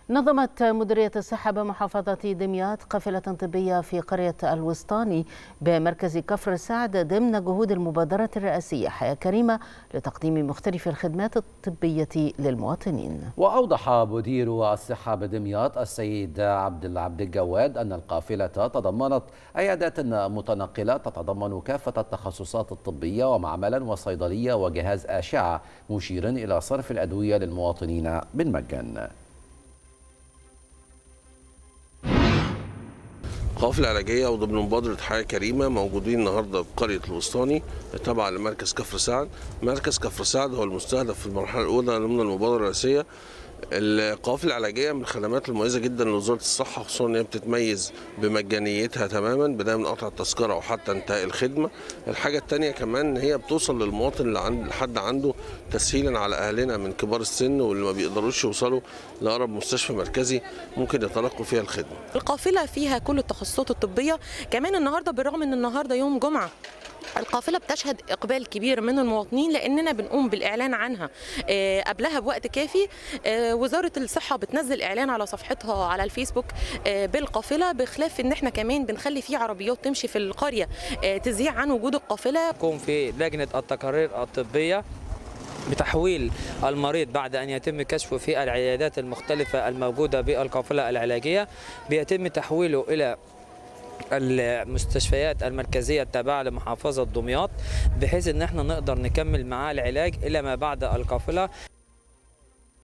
نظمت مديرية الصحة بمحافظة دمياط قافلة طبية في قرية الوسطاني بمركز كفر السعد ضمن جهود المبادرة الرئاسية حياة كريمة لتقديم مختلف الخدمات الطبية للمواطنين وأوضح مدير الصحة بدمياط السيد عبد العبد الجواد أن القافلة تضمنت عيادات متنقلة تتضمن كافة التخصصات الطبية ومعملا وصيدلية وجهاز أشعة مشيرا إلى صرف الأدوية للمواطنين بالمجان قافلة علاجية وضمن مبادرة حياة كريمة موجودين النهاردة في قرية الوسطاني تابعة لمركز كفر سعد مركز كفر سعد هو المستهدف في المرحلة الأولى ضمن المبادرة الرئاسية القوافل العلاجيه من الخدمات المميزه جدا لوزاره الصحه خصوصا ان هي بتتميز بمجانيتها تماما بدايه من قطع التذكره وحتى انتهاء الخدمه الحاجه الثانيه كمان ان هي بتوصل للمواطن اللي عند لحد عنده تسهيلا على اهلنا من كبار السن واللي ما بيقدروش يوصلوا لاقرب مستشفى مركزي ممكن يتلقوا فيها الخدمه القافله فيها كل التخصصات الطبيه كمان النهارده بالرغم ان النهارده يوم جمعه القافلة بتشهد إقبال كبير من المواطنين لأننا بنقوم بالإعلان عنها قبلها بوقت كافي وزارة الصحة بتنزل إعلان على صفحتها على الفيسبوك بالقافلة بخلاف إن إحنا كمان بنخلي في عربيات تمشي في القرية تذيع عن وجود القافلة يكون في لجنة التقارير الطبية بتحويل المريض بعد أن يتم كشفه في العيادات المختلفة الموجودة بالقافلة العلاجية بيتم تحويله إلى المستشفيات المركزيه التابعه لمحافظه دمياط بحيث ان احنا نقدر نكمل معاه العلاج الى ما بعد القافله